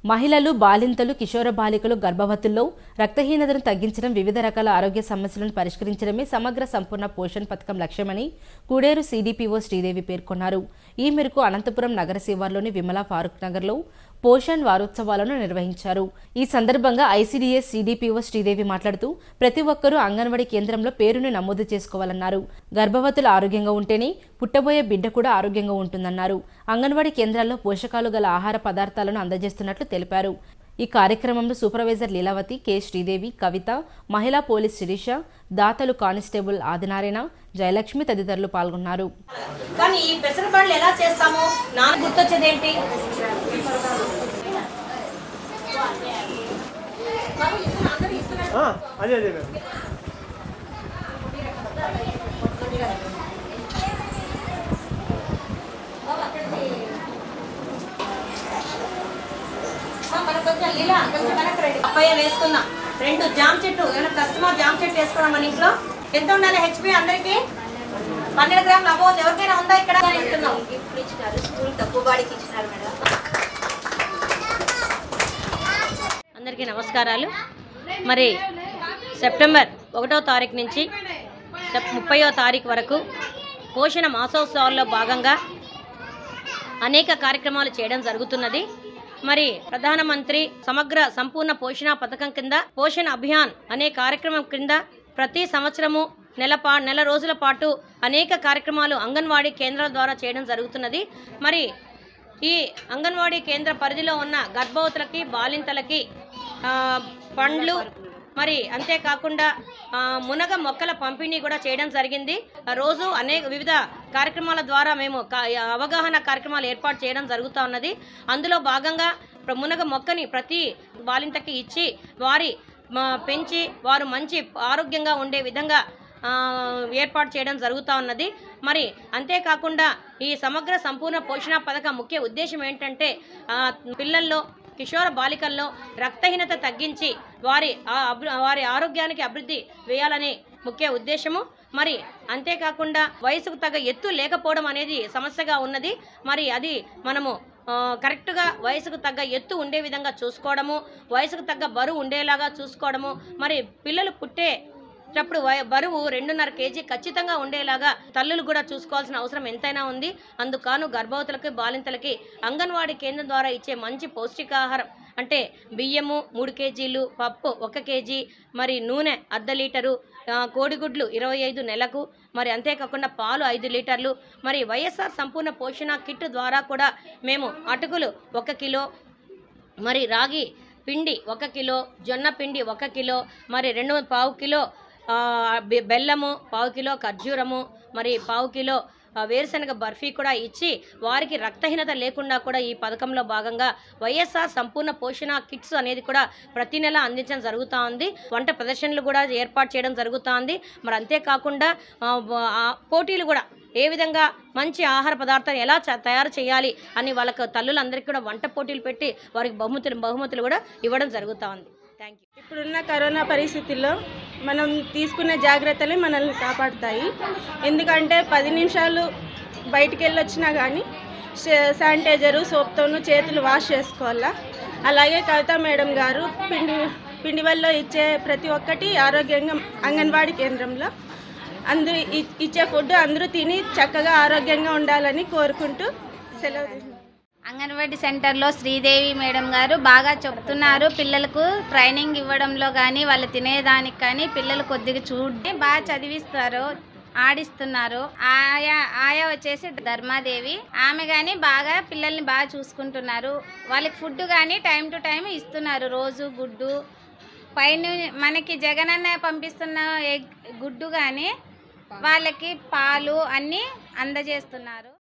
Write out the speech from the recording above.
మహిళలు బాలింతలు కిషోర బాలికలు గర్భవతుల్లో రక్తహీనతను తగ్గించడం వివిధ రకాల ఆరోగ్య సమస్యలను పరిష్కరించడమే సమగ్ర సంపూర్ణ పోషణ్ పథకం లక్ష్యమని కూడేరు సీడీపీఓ శ్రీదేవి పేర్కొన్నారు ఈ మేరకు అనంతపురం నగర శివార్లోని విమలా ఫారూక్ నగర్లో పోషణ్ వారోత్సవాలను నిర్వహించారు ఈ సందర్భంగా ఐసీడీఎస్ సీడీపీఓ శ్రీదేవి మాట్లాడుతూ ప్రతి ఒక్కరూ అంగన్వాడీ కేంద్రంలో పేరును నమోదు చేసుకోవాలన్నారు గర్భవతులు ఆరోగ్యంగా ఉంటేనే పుట్టబోయే బిడ్డ కూడా ఆరోగ్యంగా ఉంటుందన్నారు అంగన్వాడీ కేంద్రాల్లో పోషకాలు గల ఆహార పదార్థాలను అందజేస్తున్నట్లు తెలిపారు ఈ కార్యక్రమంలో సూపర్వైజర్ లీలావతి కె శ్రీదేవి కవిత మహిళా పోలీస్ శిరీష దాతలు కానిస్టేబుల్ ఆదినారాయణ జయలక్ష్మి తదితరులు పాల్గొన్నారు కానీ ఈ పెసరపళ్ళు ఎలా చేస్తాము నాన్న గుర్తొచ్చేది ఏంటి ఆ, అదే అదే మేడం అబ్బాయి వేసుకుందాం రెండు జామ్ చెట్టు ఏమైనా కస్టమర్ జామ్ చెట్టు వేసుకున్నాం మన ఇంట్లో ఎంత ఉండాలి హెచ్పి అందరికి పన్నెండు గ్రాములు అవ్వదు ఎవరికైనా ఉందా ఇక్కడ ఇస్తున్నాం గిఫ్ట్ ఇచ్చినారు స్కూల్ తక్కువ బాడీకి ఇచ్చినారు మేడం అందరికీ నమస్కారాలు మరి సెప్టెంబర్ ఒకటో తారీఖు నుంచి సెప్ ముప్పయో తారీఖు వరకు పోషణ మాసోత్సవాల్లో భాగంగా అనేక కార్యక్రమాలు చేయడం జరుగుతున్నది మరి ప్రధానమంత్రి సమగ్ర సంపూర్ణ పోషణ పథకం కింద పోషణ అభియాన్ అనే కార్యక్రమం కింద ప్రతి సంవత్సరము నెల పా నెల రోజుల పాటు అనేక కార్యక్రమాలు అంగన్వాడీ కేంద్రాల ద్వారా చేయడం జరుగుతున్నది మరి ఈ అంగన్వాడీ కేంద్ర పరిధిలో ఉన్న గర్భవతులకి బాలింతలకి ఆ, పండ్లు మరి అంతేకాకుండా ఆ, మునగ మొక్కల పంపిణీ కూడా చేయడం జరిగింది ఆ రోజు అనేక వివిధ కార్యక్రమాల ద్వారా మేము కా- అవగాహన కార్యక్రమాలు ఏర్పాటు చేయడం జరుగుతూ ఉన్నది అందులో భాగంగా ప్ర- మునగ మొక్కని ప్రతి బాలింతకి ఇచ్చి వారి మ, పెంచి వారు మంచి ఆరోగ్యంగా ఉండే విధంగా ఆ, ఏర్పాటు చేయడం జరుగుతూ ఉన్నది మరి అంతేకాకుండా ఈ సమగ్ర సంపూర్ణ పోషణ పథకం ముఖ్య ఉద్దేశం ఏంటంటే ఆ, పిల్లల్లో కిషోర బాలికల్లో రక్తహీనత తగ్గించి వారి ఆ అభి- వారి ఆరోగ్యానికి అభివృద్ధి వేయాలనే ముఖ్య ఉద్దేశము మరి అంతేకాకుండా వయసుకు తగ్గ ఎత్తు లేకపోవడం అనేది సమస్యగా ఉన్నది మరి అది మనము ఆ, కరెక్ట్గా వయసుకు తగ్గ ఎత్తు ఉండే విధంగా చూసుకోవడము వయసుకు తగ్గ బరువు ఉండేలాగా చూసుకోవడము మరి పిల్లలు పుట్టే అప్పుడు వయ- బరువు రెండున్నర కేజీ ఖచ్చితంగా ఉండేలాగా తల్లులు కూడా చూసుకోవాల్సిన అవసరం ఎంతైనా ఉంది అందుకాను గర్భవతులకి బాలింతలకి అంగన్వాడీ కేంద్రం ద్వారా ఇచ్చే మంచి పౌష్టికాహారం అంటే బియ్యము మూడు కేజీలు పప్పు ఒక కేజీ మరి నూనె అర్ధ లీటరు ఆ, కోడిగుడ్లు ఇరవై ఐదు నెలకు మరి అంతేకాకుండా పాలు ఐదు లీటర్లు మరి వైఎస్ఆర్ సంపూర్ణ పోషణ కిట్ ద్వారా కూడా మేము అటుకులు ఒక కిలో మరి రాగి పిండి ఒక కిలో జొన్న పిండి ఒక కిలో మరి రెండు పావు కిలో ఆ, బె- బెల్లము పావు కిలో ఖర్జూరము మరి పావు కిలో ఆ, వేరుశనగ బర్ఫీ కూడా ఇచ్చి వారికి రక్తహీనత లేకుండా కూడా ఈ పథకంలో భాగంగా వైఎస్ఆర్ సంపూర్ణ పోషణ కిట్స్ అనేది కూడా ప్రతి నెల అందించడం జరుగుతూ ఉంది వంట ప్రదర్శనలు కూడా ఏర్పాటు చేయడం జరుగుతూ ఉంది మరి అంతేకాకుండా ఆ, వ- ఆ, పోటీలు కూడా ఏ విధంగా మంచి ఆహార పదార్థాలు ఎలా చ- తయారు చేయాలి అని వాళ్ళకు తల్లులందరికీ కూడా వంట పోటీలు పెట్టి వారికి బహుమతులు బహుమతులు కూడా ఇవ్వడం జరుగుతూ ఉంది థ్యాంక్ యూ ఇప్పుడున్న కరోనా పరిస్థితుల్లో మనం తీసుకునే జాగ్రత్తలే మనల్ని కాపాడుతాయి ఎందుకంటే పది నిమిషాలు బయటికి వెళ్ళి వచ్చినా కానీ శానిటైజరు సోప్తోనూ చేతులు వాష్ చేసుకోవాలా అలాగే కవిత మేడం గారు పిండి పిండి వల్ల ఇచ్చే ప్రతి ఒక్కటి ఆరోగ్యంగా అంగన్వాడీ కేంద్రంలో అందరూ ఇ- ఇచ్చే ఫుడ్ అందరూ తిని చక్కగా ఆరోగ్యంగా ఉండాలని కోరుకుంటూ సెలవు తీసుకుంటున్నాను. అంగన్వాడీ సెంటర్లో శ్రీదేవి మేడం గారు బాగా చెప్తున్నారు పిల్లలకు ట్రైనింగ్ ఇవ్వడంలో కానీ వాళ్ళు తినేదానికి కానీ పిల్లలు కొద్దిగా చూడి బాగా చదివిస్తారు ఆడిస్తున్నారు ఆయా ఆయా వచ్చేసి ధర్మాదేవి ఆమె కానీ బాగా పిల్లల్ని బాగా చూసుకుంటున్నారు వాళ్ళకి ఫుడ్ కానీ టైం టు టైం ఇస్తున్నారు రోజు గుడ్డు పైన మనకి జగనన్న పంపిస్తున్న ఎగ్ గుడ్డు కానీ వాళ్ళకి పాలు అన్నీ అందజేస్తున్నారు